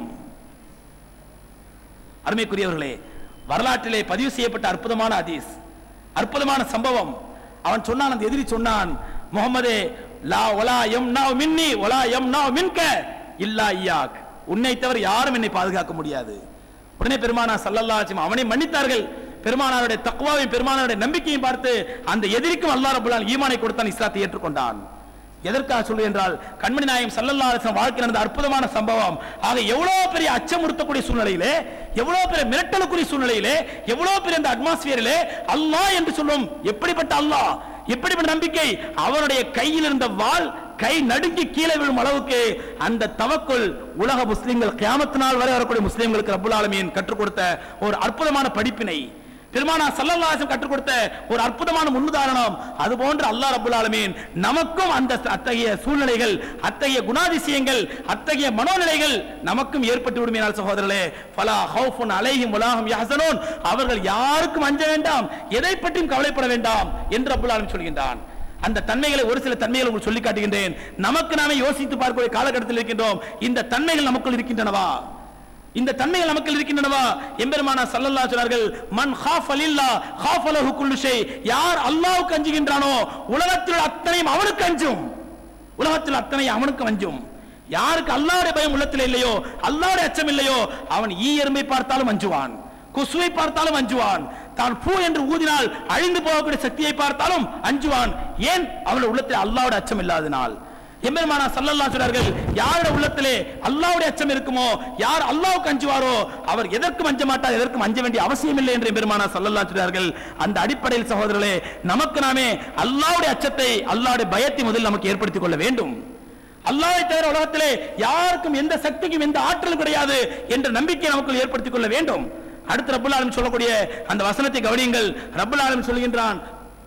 அருமைக்குரியவர்களே வரலாற்றிலே பதிவு செய்யப்பட்ட அற்புதமான ஹதீஸ் அற்புதமான சம்பவம் அவன் சொன்னான் அந்த எதிரி சொன்னான் முகமதே லா ஒலா எம் நாவ் மின்னி ஒலா எம் நாவ் மின்க இல்லா இயாக் உன்னை தவிர யாரும் என்னை பாதுகாக்க முடியாது உடனே பெருமானா சல்லல்லா அலைஹி அவனை மன்னித்தார்கள் பெருமானாருடைய தக்வாவையும் பெருமானாருடைய நம்பிக்கையும் பார்த்து அந்த எதிரிக்கும் அல்லாஹ் ரப்பல் ஆலமீன் ஈமானை கொடுத்தான் இஸ்லாத்தை ஏற்றுக்கொண்டான் எதற்காக சொல்லு என்றால் கண்மணி நாயகம் சல்லல்லா அலிஸ்லாம் வாழ்க்கை நடந்த அற்புதமான சம்பவம் ஆக எவ்வளவு பெரிய அச்சமுறுத்தக்கூடிய சூழ்நிலையிலே எவ்வளவு பெரிய மிரட்டலுக்குரிய சூழ்நிலையிலே எவ்வளவு பெரிய அந்த அட்மாஸ்பியரிலே அல்லாஹ் என்று சொல்லும் எப்படிப்பட்ட அல்லாஹ் எப்படிப்பட்ட நம்பிக்கை அவனுடைய கையில் இருந்த வாள் கை நடுங்கி கீழே விழும் அளவுக்கு அந்த தவக்குள் உலக முஸ்லிம்கள் கியாமத்து நாள் வரை வரக்கூடிய முஸ்லிம்களுக்கு ரப்புல் ஆலமீன் கற்றுக் கொடுத்த ஒரு அற்புதமான படிப்பினை பெருமானா சல்லல்லாஹு அலைஹி கற்றுக் கொடுத்த ஒரு அற்புதமான முன்னுதாரணம் அது போன்று அல்லாஹ் ரப்பல் ஆலமீன் நமக்கும் அந்த அத்தகைய சூழ்நிலைகள் அத்தகைய குணாதிசயங்கள் அத்தகைய மனோநிலைகள் நமக்கும் ஏற்பட்டு விடுமையினால் சகோதரர்களே ஃபலா ஹவுஃபுன் அலைஹிம் வலாஹும் யஹ்சனூன் அவர்கள் யாருக்கும் அஞ்ச வேண்டாம் எதை பற்றியும் கவலைப்பட வேண்டாம் என்று ரப்பல் ஆலமீன் சொல்கின்றான் அந்த தன்மைகளை ஒரு சில தன்மைகளை உங்களுக்கு சொல்லி காட்டுகின்றேன் நமக்கு நாமே யோசித்து பார்க்கக்கூடிய காலகட்டத்தில் இருக்கின்றோம் இந்த தன்மைகள் நமக்குள் இருக்கின்றனவா இந்த தன்மைகள் நமக்கு இருக்கின்றனவா எம்பெருமானா சல்லல்லாஹு சொன்னார்கள் மன் ஹாஃப் அலில்லா ஹாஃப் அலஹு குல்லு ஷை யார் அல்லாஹ்வுக்கு அஞ்சுகின்றானோ உலகத்தில் அத்தனையும் அவனுக்கு அஞ்சும் உலகத்தில் அத்தனை அவனுக்கு அஞ்சும் யாருக்கு அல்லாஹ்வுடைய பயம் உள்ளத்தில் இல்லையோ அல்லாஹ்வுடைய அச்சம் இல்லையோ அவன் ஈ எறும்பை பார்த்தாலும் அஞ்சுவான் கொசுவை பார்த்தாலும் அஞ்சுவான் தான் பூ என்று ஊதினால் அழிந்து போகக்கூடிய சக்தியை பார்த்தாலும் அஞ்சுவான் ஏன் அவனுடைய உள்ளத்தில் அல்லாஹ்வுடைய அச்சம் இல்லாதனால் எம்பெருமானா சல்லல்லாஹு சொல்றார்கள் யாருடைய உள்ளத்திலே அல்லாஹ்வுடைய அச்சம் இருக்குமோ யார் அல்லாஹ்வுக்கு அஞ்சுவாரோ அவர் எதற்கும் அஞ்ச மாட்டார் எதற்கும் அஞ்ச வேண்டிய அவசியம் இல்லை என்று எம்பெருமானா சல்லல்லாஹு சொல்றார்கள் அந்த அடிப்படையில் சகோதரர்களே நமக்கு நாமே அல்லாஹ்வுடைய அச்சத்தை அல்லாஹ்வுடைய பயத்தை முதலில் நமக்கு ஏற்படுத்திக் கொள்ள வேண்டும் அல்லாஹ்வை தவிர உலகத்திலே யாருக்கும் எந்த சக்திக்கும் எந்த ஆற்றலும் கிடையாது என்ற நம்பிக்கை நமக்குள் ஏற்படுத்திக் கொள்ள வேண்டும் அடுத்து ரப்புல் ஆலமீன் சொல்லக்கூடிய அந்த வசனத்தை கவனியுங்கள் ரப்புல் ஆலமீன் சொல்கின்றான்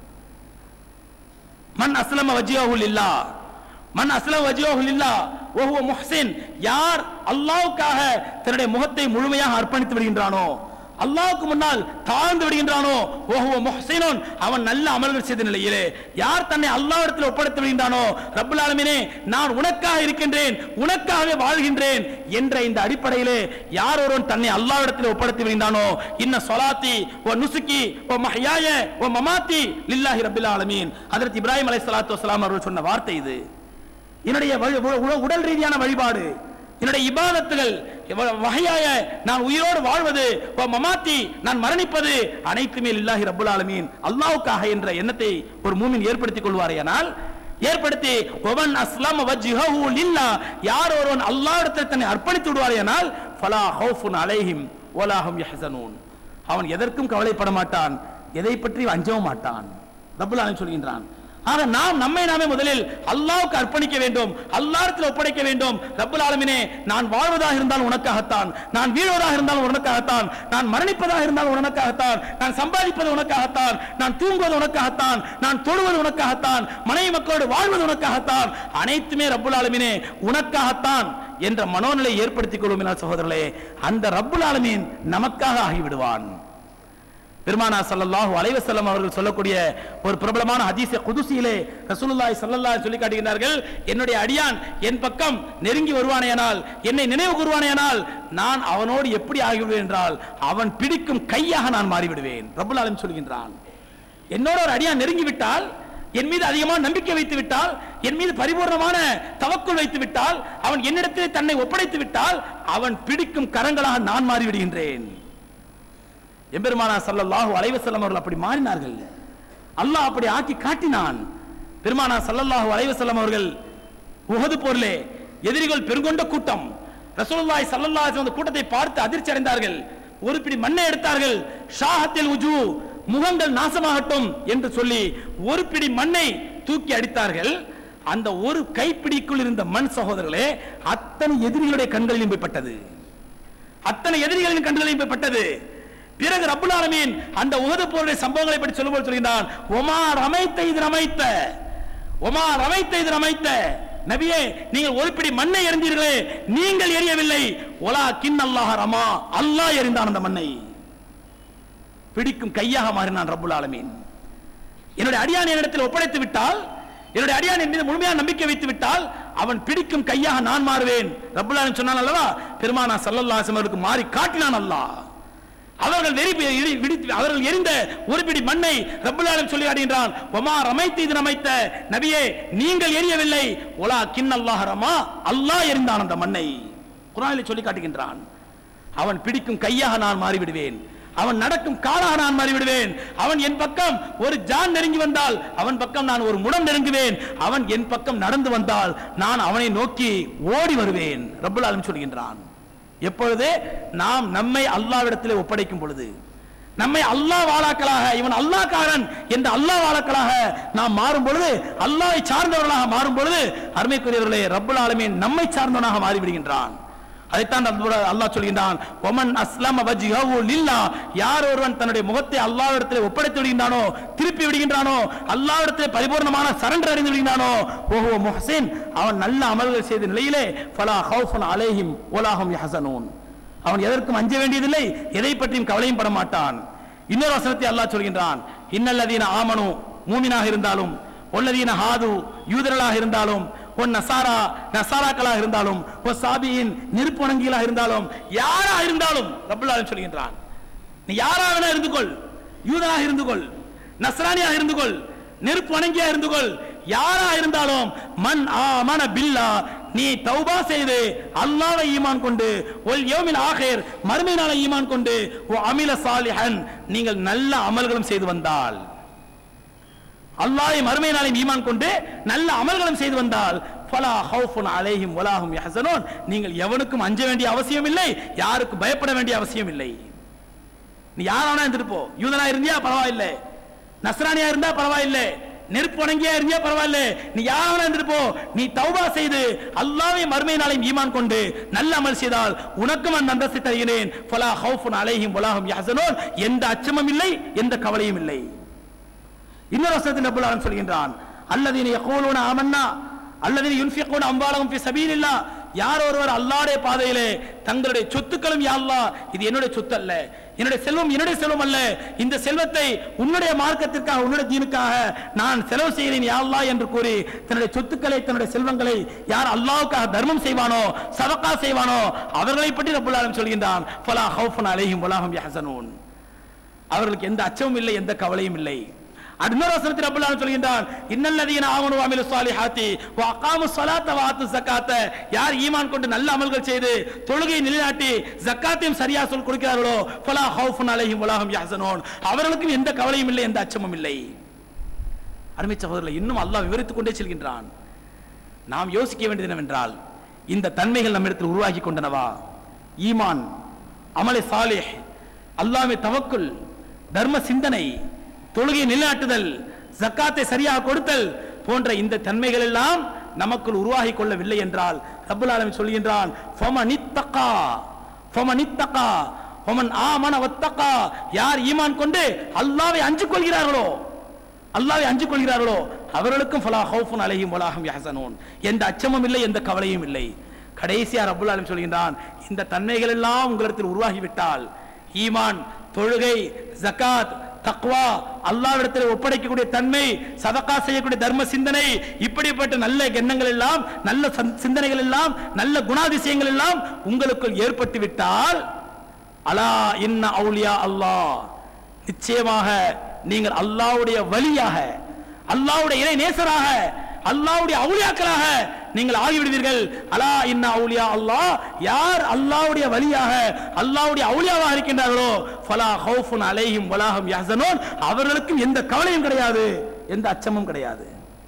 மன் அஸ்லம வஜ்ஹுல் இல்லா மன் அஸ்லம வஜ்ஹுல் இல்லா வஹுவ முஹ்சின் யார் அல்லாஹ்வுக்காக தன்னுடைய முகத்தை முழுமையாக அர்ப்பணித்து விடுகின்றானோ அல்லாஹ்வுக்கு முன்னால் தாழ்ந்து விடுகின்றானோ ஓஹுவ முஹ்சினுன் அவன் நல்ல அமல்கள் செய்த நிலையிலே யார் தன்னை அல்லாஹ்விடத்தில் ஒப்படைத்து விடுகின்றானோ ரப்புல் ஆலமீனே நான் உனக்காக இருக்கின்றேன் உனக்காகவே வாழ்கின்றேன் என்ற இந்த அடிப்படையிலே யார் ஒருவன் தன்னை அல்லாஹ்விடத்தில் ஒப்படைத்து விடுகின்றானோ இன்ன சொலாத்தி ஓ நுசுக்கி ஓ மஹ்யாய ஓ மமாத்தி லில்லாஹி ரப்பில் ஆலமீன் ஹஜ்ரத் இப்ராஹிம் அலைஹிஸ்ஸலாத்து வஸலாம் அவர்கள் சொன்ன வார்த்தை இது என்னுடைய வழி- உ- உ- உடல் ரீதியான வழிபாடு என்னுடைய இபாதத்துகள் எவ்வளவு வகையாய நான் உயிரோடு வாழ்வது வ மமாத்தி நான் மரணிப்பது அனைத்துமே லில்லாஹி ரப்புல் ஆலமீன் அல்லாஹ்வுக்காக என்ற எண்ணத்தை ஒரு மூமின் ஏற்படுத்திக் கொள்வாரேயானால் ஏற்படுத்தி ஒவன் அஸ்லாம் வஜ்ஹஹு லில்லா யார் ஒருவன் அல்லாஹ்விடத்தில் தன்னை அர்ப்பணித்து விடுவாரேயானால் ஃபலா ஹௌஃபுன் அலைஹிம் வலாஹும் யஹ்சனூன் அவன் எதற்கும் கவலைப்பட மாட்டான் எதை பற்றி அஞ்சவும் மாட்டான் ரப்புல் ஆலமீன் சொல்கின்றான் ஆக நாம் நம்மை நாமே முதலில் அல்லாஹ்வுக்கு அர்ப்பணிக்க வேண்டும் அல்லாஹ்விடத்தில் ஒப்படைக்க வேண்டும் ரப்புல் ஆலமீனே நான் வாழ்வதாக இருந்தால் உனக்காகத்தான் நான் வீழ்வதாக இருந்தால் உனக்காகத்தான் நான் மரணிப்பதாக இருந்தால் உனக்காகத்தான் நான் சம்பாதிப்பது உனக்காகத்தான் நான் தூங்குவது உனக்காகத்தான் நான் தொழுவது உனக்காகத்தான் மனைவி மக்களோடு வாழ்வது உனக்காகத்தான் அனைத்துமே ரப்புல் ஆலமீனே உனக்காகத்தான் என்ற மனோநிலை ஏற்படுத்திக் கொள்ளும் என சகோதரர்களே அந்த ரப்புல் ஆலமீன் நமக்காக ஆகிவிடுவான் பெருமானா ஸல்லல்லாஹு அலைஹி வஸல்லம் அவர்கள் சொல்லக்கூடிய ஒரு பிரபலமான ஹதீஸ குதுசியிலே ரசூலுல்லாஹி ஸல்லல்லாஹு அலைஹி சொல்லி காட்டுகிறார்கள் என்னுடைய அடியான் என் பக்கம் நெருங்கி வருவானேயானால் என்னை நினைவு கூறுவானேயானால் நான் அவனோடு எப்படி ஆகிவிடுவேன் என்றால் அவன் பிடிக்கும் கையாக நான் மாறிவிடுவேன் ரப்பல் ஆலமீன் சொல்கின்றான் என்னோட ஒரு அடியான் நெருங்கி விட்டால் என் மீது அதிகமான நம்பிக்கை வைத்து விட்டால் என் மீது பரிபூர்ணமான தவக்குள் வைத்து விட்டால் அவன் என்னிடத்தில் தன்னை ஒப்படைத்து விட்டால் அவன் பிடிக்கும் கரங்களாக நான் மாறிவிடுகின்றேன் எம்பெருமானா ஸல்லல்லாஹு அலைஹி வஸல்லம் அவர்கள் அப்படி மாறினார்கள் அல்லாஹ் அப்படி ஆக்கி காட்டினான் பெருமானா ஸல்லல்லாஹு அலைஹி வஸல்லம் அவர்கள் உஹது போரிலே எதிரிகள் பெருங்கொண்ட கூட்டம் ரசூலுல்லாஹி ஸல்லல்லாஹு அலைஹி வஸல்லம் அந்த கூட்டத்தை பார்த்து அதிர்ச்சி அடைந்தார்கள் ஒரு பிடி மண்ணை எடுத்தார்கள் ஷாஹத்தில் உஜு முகங்கள் நாசமாகட்டும் என்று சொல்லி ஒரு பிடி மண்ணை தூக்கி அடித்தார்கள் அந்த ஒரு கைப்பிடிக்குள் இருந்த மண் சகோதரர்களே அத்தனை எதிரிகளுடைய கண்களிலும் போய் பட்டது அத்தனை எதிரிகளின் கண்களிலும் போய் பட்டது பிறகு ரப்புல் ஆலமீன் அந்த உகது போருடைய சம்பவங்களை பற்றி சொல்லும்போது சொல்கிறான் ஒமார் அமைத்த இது அமைத்த ஒமார் அமைத்த இது அமைத்த நபியே நீங்கள் ஒரு பிடி மண்ணை எறிந்தீர்களே நீங்கள் எரியவில்லை ஒலா கின் அல்லாஹ் ரமா அல்லாஹ் எறிந்தான் அந்த மண்ணை பிடிக்கும் கையாக மாறினான் ரப்புல் ஆலமீன் என்னுடைய அடியான் என்னிடத்தில் ஒப்படைத்து விட்டால் என்னுடைய அடியான் என் மீது முழுமையான நம்பிக்கை வைத்து விட்டால் அவன் பிடிக்கும் கையாக நான் மாறுவேன் ரப்புல் ஆலமீன் சொன்னான் அல்லவா பெருமானா ஸல்லல்லாஹு அலைஹி வஸல்லம் அவருக்கு மாறி காட்டினான் அல்லாஹ் அவர்கள் வெறி எரி- விடித்து- அவர்கள் எரிந்த ஒரு பிடி மண்ணை ரப்புல் ஆலமீன் சொல்லி காட்டுகின்றான் ஒமா ரமைத்து இது ரமைத்த நபியே நீங்கள் எரியவில்லை ஒலா கின் அல்லாஹ் ரமா அல்லாஹ் எரிந்தான் அந்த மண்ணை குர்ஆனில் சொல்லி காட்டுகின்றான் அவன் பிடிக்கும் கையாக நான் மாறிவிடுவேன் அவன் நடக்கும் காலாக நான் மாறிவிடுவேன் அவன் என் பக்கம் ஒரு ஜான் நெருங்கி வந்தால் அவன் பக்கம் நான் ஒரு முடம் நெருங்குவேன் அவன் என் பக்கம் நடந்து வந்தால் நான் அவனை நோக்கி ஓடி வருவேன் ரப்புல் ஆலமீன் சொல்கின்றான் எப்பொழுது நாம் நம்மை அல்லாவிடத்திலே ஒப்படைக்கும் பொழுது நம்மை அல்லாஹ் வாழாக்களாக இவன் அல்லாஹ்காரன் என்ற அல்லாஹ் வாழாக்களாக நாம் மாறும் பொழுது அல்லாஹ்வை சார்ந்தவர்களாக மாறும் பொழுது அருமைக்குரியவர்களே ரப்புல் ஆலமீன் நம்மை சார்ந்தவனாக மாறிவிடுகின்றான் அதைத்தான் ரப்புல் அல்லாஹ் சொல்கின்றான் ஒமன் அஸ்லம வஜ்ஹஹு லில்லாஹ் யார் ஒருவன் தன்னுடைய முகத்தை அல்லாஹ்விடத்திலே ஒப்படைத்து விடுகின்றானோ திருப்பி விடுகின்றானோ அல்லாஹ்விடத்திலே பரிபூர்ணமான சரண்டர் அடைந்து விடுகின்றானோ ஓஹோ முஹ்சின் அவன் நல்ல அமல்கள் செய்த நிலையிலே ஃபலா ஹவுஃபுன் அலைஹிம் வலாஹும் யஹ்சனூன் அவன் எதற்கும் அஞ்ச வேண்டியதில்லை எதை பற்றியும் கவலையும் பட மாட்டான் இன்னொரு வசனத்தை அல்லாஹ் சொல்கின்றான் இன்னல்லதீன ஆமனு மூமினாக இருந்தாலும் ஒல்லதீன ஹாது யூதர்களாக இருந்தாலும் ஒன் நசாரா நசாராக்களாக இருந்தாலும் ஒ சாபியின் நெருப்புணங்கிகளாக இருந்தாலும் யாரா இருந்தாலும் ரப்புல் ஆலமீன் சொல்கின்றான் நீ யாரா வேணா இருந்து கொள் யூதனாக இருந்து கொள் நஸ்ரானியாக இருந்து கொள் நெருப்பு வணங்கியா இருந்து கொள் யாரா இருந்தாலும் மன் ஆமன பில்லா நீ தௌபா செய்து அல்லாஹ்வை ஈமான் கொண்டு ஒல் யௌமில் ஆகிர் மறுமை நாளை ஈமான் கொண்டு ஓ அமில சாலிஹன் நீங்கள் நல்ல அமல்களும் செய்து வந்தால் அல்லாஹ்வை மறுமை நாளை ஈமான் கொண்டு நல்ல அமல்களும் செய்து வந்தால் ஃபலா ஹவுஃபுன் அலைஹிம் வலாஹும் யஹ்சனூன் நீங்கள் எவனுக்கும் அஞ்ச வேண்டிய அவசியம் இல்லை யாருக்கு பயப்பட வேண்டிய அவசியம் இல்லை நீ யாரானா இருந்துட்டு போ யூதனா இருந்தியா பரவாயில்லை நஸ்ரானியா இருந்தா பரவாயில்லை நெருப்பு வணங்கியா இருந்தியா பரவாயில்லை நீ யாரானா இருந்துட்டு போ நீ தௌபா செய்து அல்லாஹ்வை மறுமை நாளையும் ஈமான் கொண்டு நல்ல அமல் செய்தால் உனக்கும் அந்த அந்தஸ்தை தருகிறேன் ஃபலா ஹவுஃபுன் அலைஹிம் வலாஹும் யஹ்சனூன் எந்த அச்சமும் இல்லை எந்த கவலையும் இல்லை இன்னொரு வசனத்தில் ரப்பல் ஆலமீன் சொல்கின்றான் அல்லதீன யகூலூன ஆமன்னா அல்லதீன யுன்ஃபிகூன அம்வாலஹும் ஃபீ சபீலில்லாஹ் யார் ஒருவர் அல்லாஹ்வுடைய பாதையிலே தங்களுடைய சொத்துக்களும் யா அல்லாஹ் இது என்னுடைய சொத்து அல்ல என்னுடைய செல்வம் என்னுடைய செல்வம் அல்ல இந்த செல்வத்தை உன்னுடைய மார்க்கத்திற்காக உன்னுடைய தீனுக்காக நான் செலவு செய்கிறேன் யா அல்லாஹ் என்று கூறி தன்னுடைய சொத்துக்களை தன்னுடைய செல்வங்களை யார் அல்லாஹ்வுக்காக தர்மம் செய்வானோ சதகா செய்வானோ அவர்களை பற்றி ரப்பல் ஆலமீன் சொல்கின்றான் ஃபலா ஹவுஃபுன் அலைஹிம் வலாஹும் யஹ்சனூன் அவர்களுக்கு எந்த அச்சமும் இல்லை எந்த கவலையும் இல்லை இன்னொரு வசனத்தில் ரப்பல் ஆலமீன் சொல்கின்றான் இன்னல்லதீன ஆமனு வ அமிலு ஸாலிஹாத்தி வ அகாமு ஸலாத்த வ ஆத்து ஸகாத்த யார் ஈமான் கொண்டு நல்ல அமல்கள் செய்து தொழுகையை நிலைநாட்டி ஜக்காத்தையும் சரியா சொல் கொடுக்கிறார்களோ ஃபலா ஹவுஃபுன் அலைஹிம் வலாஹும் யஹ்சனூன் அவர்களுக்கும் எந்த கவலையும் இல்லை எந்த அச்சமும் இல்லை அருமை சகோதரர்களை இன்னும் அல்லாஹ் விவரித்துக் கொண்டே செல்கின்றான் நாம் யோசிக்க வேண்டியது என்னவென்றால் இந்த தன்மைகள் நம்மிடத்தில் உருவாகி கொண்டனவா ஈமான் அமலே சாலிஹ் அல்லாமே தவக்குல் தர்ம சிந்தனை தொழுகை நிலைநாட்டுதல் ஜக்காத்தை சரியாக கொடுத்தல் போன்ற இந்த தன்மைகள் எல்லாம் நமக்குள் உருவாகி கொள்ளவில்லை என்றால் ரப்புல் ஆலமீன் சொல்கின்றான் ஃபமனித்தகா ஃபமனித்தகா ஃபமன் ஆமன வத்தகா யார் ஈமான் கொண்டு அல்லாஹ்வை அஞ்சு கொள்கிறார்களோ அல்லாஹ்வை அஞ்சு கொள்கிறார்களோ அவர்களுக்கும் ஃபலா ஹவுஃபுன் அலைஹிம் வலாஹும் யஹ்சனூன் எந்த அச்சமும் இல்லை எந்த கவலையும் இல்லை கடைசியா ரப்புல் ஆலமீன் சொல்கின்றான் இந்த தன்மைகள் எல்லாம் உங்களிடத்தில் உருவாகிவிட்டால் ஈமான் தொழுகை ஜகாத் தக்வா அல்லாவிடத்தில் ஒப்படைக்கக்கூடிய தன்மை சதகா செய்யக்கூடிய தர்ம சிந்தனை இப்படிப்பட்ட நல்ல எண்ணங்கள் எல்லாம் நல்ல சந்- சிந்தனைகள் எல்லாம் நல்ல குணாதிசயங்கள் எல்லாம் உங்களுக்குள் ஏற்பட்டு விட்டால் அலா இன்ன அவுலியா அல்லாஹ் நிச்சயமாக நீங்கள் அல்லாஹ்வுடைய வழியாக அல்லாஹ்வுடைய இறை நேசராக அல்லாஹ்வுடைய அவுலியாக்களாக நீங்கள் ஆகிவிடுவீர்கள் அலா இன்ன அவுலியா அல்லாஹ் யார் அல்லாஹ்வுடைய வழியாக அல்லாஹ்வுடைய அவுலியாவாக இருக்கின்றார்களோ ஃபலா ஹவுஃபுன் அலைஹிம் வலாஹும் யஹ்சனூன் அவர்களுக்கும் எந்த கவலையும் கிடையாது எந்த அச்சமும் கிடையாது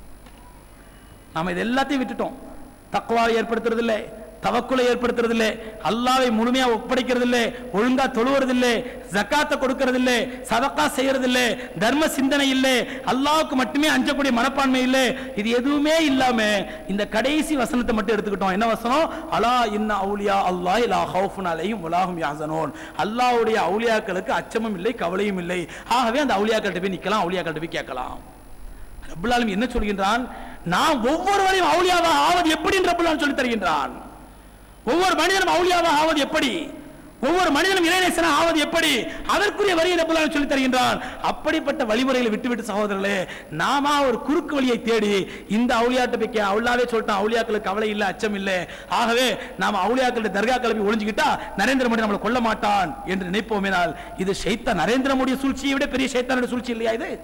நாம இது எல்லாத்தையும் விட்டுட்டோம் தக்குவாவை ஏற்படுத்துறது இல்லை தவக்குலை ஏற்படுத்துறது இல்லை அல்லாவை முழுமையா ஒப்படைக்கிறது இல்லை ஒழுங்கா தொழுவது இல்லை ஜக்காத்தை கொடுக்கிறது இல்லை சதக்கா செய்யறது இல்லை தர்ம சிந்தனை இல்லை அல்லாவுக்கு மட்டுமே அஞ்சக்கூடிய மனப்பான்மை இல்லை இது எதுவுமே இல்லாம இந்த கடைசி வசனத்தை மட்டும் எடுத்துக்கிட்டோம் என்ன வசனம் அலா இன்ன அவுலியா அல்லாஹ் லா ஹவுஃபுன் அலைஹிம் வலாஹும் யாசனூன் அல்லாஹ்வுடைய அவுலியாக்களுக்கு அச்சமும் இல்லை கவலையும் இல்லை ஆகவே அந்த அவுலியாக்கள்கிட்ட போய் நிக்கலாம் அவுலியாக்கள்கிட்ட போய் கேட்கலாம் ரப்புல் ஆலமீன் என்ன சொல்கின்றான் நாம் ஒவ்வொருவரையும் அவுலியாவாக ஆவது எப்படி என்று ரப்புல் ஆலமீன் சொல்லி தருகின்றான் ஒவ்வொரு மனிதனும் அவுலியாவாக ஆவது எப்படி ஒவ்வொரு மனிதனும் இறைநேசனா ஆவது எப்படி அதற்குரிய வரியை ரப்புல் ஆலமீன் சொல்லி தருகின்றான் அப்படிப்பட்ட வழிமுறைகளை விட்டுவிட்டு சகோதரர்களே நாம ஒரு குறுக்கு வழியை தேடி இந்த அவுலியாட்ட போய் கே- அவுலாவே சொல்லிட்டான் அவுலியாக்களுக்கு கவலை இல்லை அச்சம் இல்லை ஆகவே நாம அவுலியாக்களுடைய தர்கா கிளம்பி ஒளிஞ்சுக்கிட்டா நரேந்திர மோடி நம்மளை கொல்ல மாட்டான் என்று நினைப்போமேனால் இது ஷைத்தான் நரேந்திர மோடி சூழ்ச்சியை விட பெரிய ஷைத்தானுடைய சூழ்ச்சி இல்லையா இது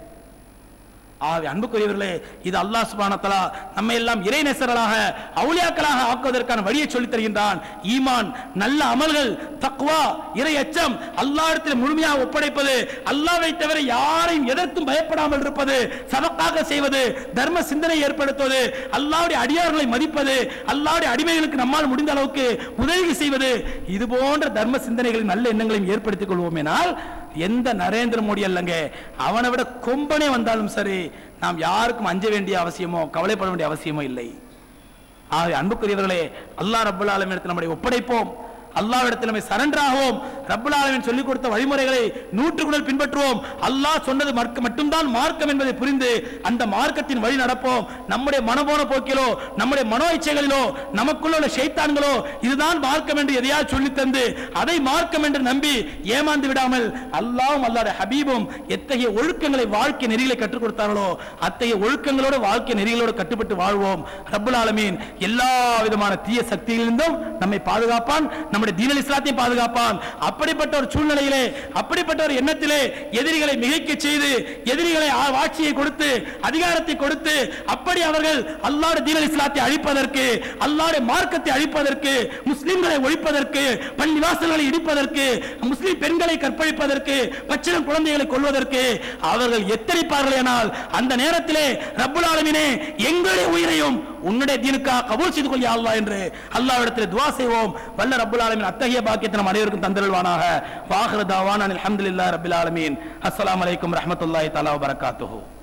ஆகவே அன்புக்குரியவர்களே இது அல்லாஹ் சுப்ஹானஹு தஆலா நம்மை எல்லாம் இறைநேசர்களாக அவுலியாக்களாக ஆக்குவதற்கான வழியை சொல்லித் தருகின்றான் ஈமான் நல்ல அமல்கள் தக்வா இறை அச்சம் அல்லாஹ்விடத்தில் முழுமையாக ஒப்படைப்பது அல்லாஹ்வை தவிர யாரையும் எதற்கும் பயப்படாமல் இருப்பது சதக்காக செய்வது தர்ம சிந்தனை ஏற்படுத்துவது அல்லாஹ்வுடைய அடியார்களை மதிப்பது அல்லாஹ்வுடைய அடிமைகளுக்கு நம்மால் முடிந்த அளவுக்கு உதவி செய்வது இது போன்ற தர்ம சிந்தனைகளின் நல்ல எண்ணங்களையும் ஏற்படுத்திக் கொள்வோமேனால் எந்த நரேந்திர மோடி அல்லங்க அவனை விட கொம்பனே வந்தாலும் சரி நாம் யாருக்கும் அஞ்ச வேண்டிய அவசியமோ கவலைப்பட வேண்டிய அவசியமோ இல்லை ஆகவே அன்புக்குரியவர்களே அல்லாஹ் ரப்பல் ஆலமீன் இடத்தில் நம்முடைய ஒப்படைப்போம் அல்லாஹ்விடத்தில் நம்மை சரண்டர் ஆவோம் ரப்பல் ஆலமீன் சொல்லிக் கொடுத்த வழிமுறைகளை நூற்றுக்குடல் பின்பற்றுவோம் அல்லாஹ் சொன்னது மற்க- மட்டும்தான் மார்க்கம் என்பதை புரிந்து அந்த மார்க்கத்தின் வழி நடப்போம் நம்முடைய மனபோன போக்கிலோ நம்முடைய மனோ இச்சைகளிலோ நமக்குள்ள உள்ள ஷைத்தான்களோ இதுதான் மார்க்கம் என்று எதையாவது சொல்லித் தந்து அதை மார்க்கம் என்று நம்பி ஏமாந்து விடாமல் அல்லாஹ்வும் அல்லாஹ்வுடைய ஹபீபும் எத்தகைய ஒழுக்கங்களை வாழ்க்கை நெறிகளை கற்றுக் கொடுத்தார்களோ அத்தகைய ஒழுக்கங்களோட வாழ்க்கை நெறிகளோடு கட்டுப்பட்டு வாழ்வோம் ரப்புல் ஆலமீன் எல்லா விதமான தீய சக்திகளிலிருந்தும் நம்மை பாதுகாப்பான் நம்முடைய தீனல் இஸ்லாத்தையும் பாதுகாப்பான் அப்படிப்பட்ட ஒரு சூழ்நிலையிலே அப்படிப்பட்ட ஒரு எண்ணத்திலே எதிரிகளை மிகைக்க செய்து எதிரிகளை ஆ- ஆட்சியை கொடுத்து அதிகாரத்தை கொடுத்து அப்படி அவர்கள் அல்லாஹ்வுடைய தீனல் இஸ்லாத்தை அழிப்பதற்கு அல்லாஹ்வுடைய மார்க்கத்தை அழிப்பதற்கு முஸ்லிம்களை ஒழிப்பதற்கு பள்ளிவாசல்களை இடிப்பதற்கு முஸ்லிம் பெண்களை கற்பழிப்பதற்கு பச்சிளம் குழந்தைகளை கொல்வதற்கு அவர்கள் எத்தனைப்பார்களேனால் அந்த நேரத்திலே ரப்புல் ஆலமீனே எங்களுடைய உயிரையும் உன்னுடைய தீனுக்காக கபூல் செய்து கொள் யா அல்லாஹ் என்று அல்லாஹ்விடத்தில் துவா செய்வோம் வல்ல ரப்புல் ஆலமீன் அத்தகைய பாக்கியத்தை நம் அனைவருக்கும் தந்தருள்வானாக வாஹிரு தாவான் அல்ஹம்துலில்லாஹி ரப்பில் ஆலமீன் அஸ்ஸலாமு அலைக்கும் ரஹ்மத்துல்லாஹி தஆலா வ பரக்காத்துஹு